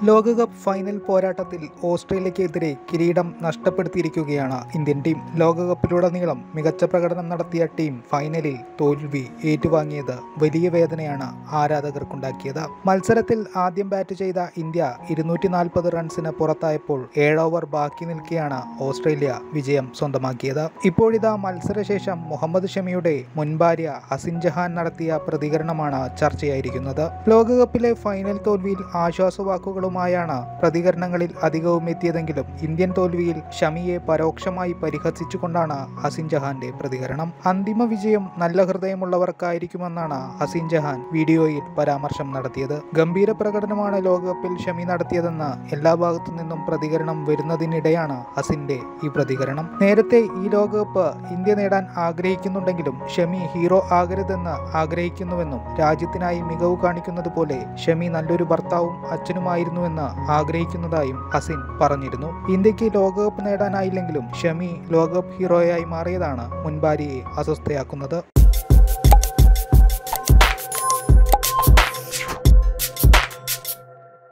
ലോകകപ്പ് ഫൈനൽ പോരാട്ടത്തിൽ ഓസ്ട്രേലിയക്കെതിരെ കിരീടം നഷ്ടപ്പെടുത്തിയിരിക്കുകയാണ് ഇന്ത്യൻ ടീം ലോകകപ്പിലുടനീളം മികച്ച പ്രകടനം നടത്തിയ ടീം ഫൈനലിൽ തോൽവി ഏറ്റുവാങ്ങിയത് വലിയ വേദനയാണ് ആരാധകർക്കുണ്ടാക്കിയത് മത്സരത്തിൽ ആദ്യം ബാറ്റ് ചെയ്ത ഇന്ത്യ ഇരുന്നൂറ്റി നാൽപ്പത് റൺസിന് പുറത്തായപ്പോൾ ഏഴ് ഓവർ ബാക്കി നിൽക്കെയാണ് ഓസ്ട്രേലിയ വിജയം സ്വന്തമാക്കിയത് ഇപ്പോഴിതാ മത്സരശേഷം മുഹമ്മദ് ഷമിയുടെ മുൻഭാര്യ ഹസിൻ ജഹാൻ നടത്തിയ പ്രതികരണമാണ് ചർച്ചയായിരിക്കുന്നത് ലോകകപ്പിലെ ഫൈനൽ തോൽവിയിൽ ആശ്വാസവാക്കുകളുമായാണ് പ്രതികരണങ്ങളിൽ അധികവും എത്തിയതെങ്കിലും ഇന്ത്യൻ തോൽവിയിൽ ഷമിയെ പരോക്ഷമായി പരിഹസിച്ചുകൊണ്ടാണ് ഹസിൻ ജഹാന്റെ പ്രതികരണം അന്തിമ വിജയം നല്ല ഹൃദയമുള്ളവർക്കായിരിക്കുമെന്നാണ് ഹസിൻ ജഹാൻ വീഡിയോയിൽ പരാമർശം നടത്തിയത് ഗംഭീര പ്രകടനമാണ് ലോകകപ്പിൽ ഷമി നടത്തിയതെന്ന് എല്ലാ ഭാഗത്തു നിന്നും പ്രതികരണം വരുന്നതിനിടെയാണ് ഹസിന്റെ ഈ പ്രതികരണം നേരത്തെ ഈ ലോകകപ്പ് ഇന്ത്യ നേടാൻ ആഗ്രഹിക്കുന്നുണ്ടെങ്കിലും ഷമി ഹീറോ ആകരുതെന്ന് ആഗ്രഹിക്കുന്നുവെന്നും രാജ്യത്തിനായി മികവ് കാണിക്കുന്നത് പോലെ ഷമി നല്ലൊരു ഭർത്താവും അച്ഛനുമായിരുന്നുവെന്ന് ആഗ്രഹിക്കുന്നതായും ഹസിൻ പറഞ്ഞിരുന്നു ഇന്ത്യക്ക് ലോകകപ്പ് നേടാനായില്ലെങ്കിലും ഷമി ലോകകപ്പ് ഹീറോയായി മാറിയതാണ് മുൻഭാര്യയെ അസ്വസ്ഥയാക്കുന്നത്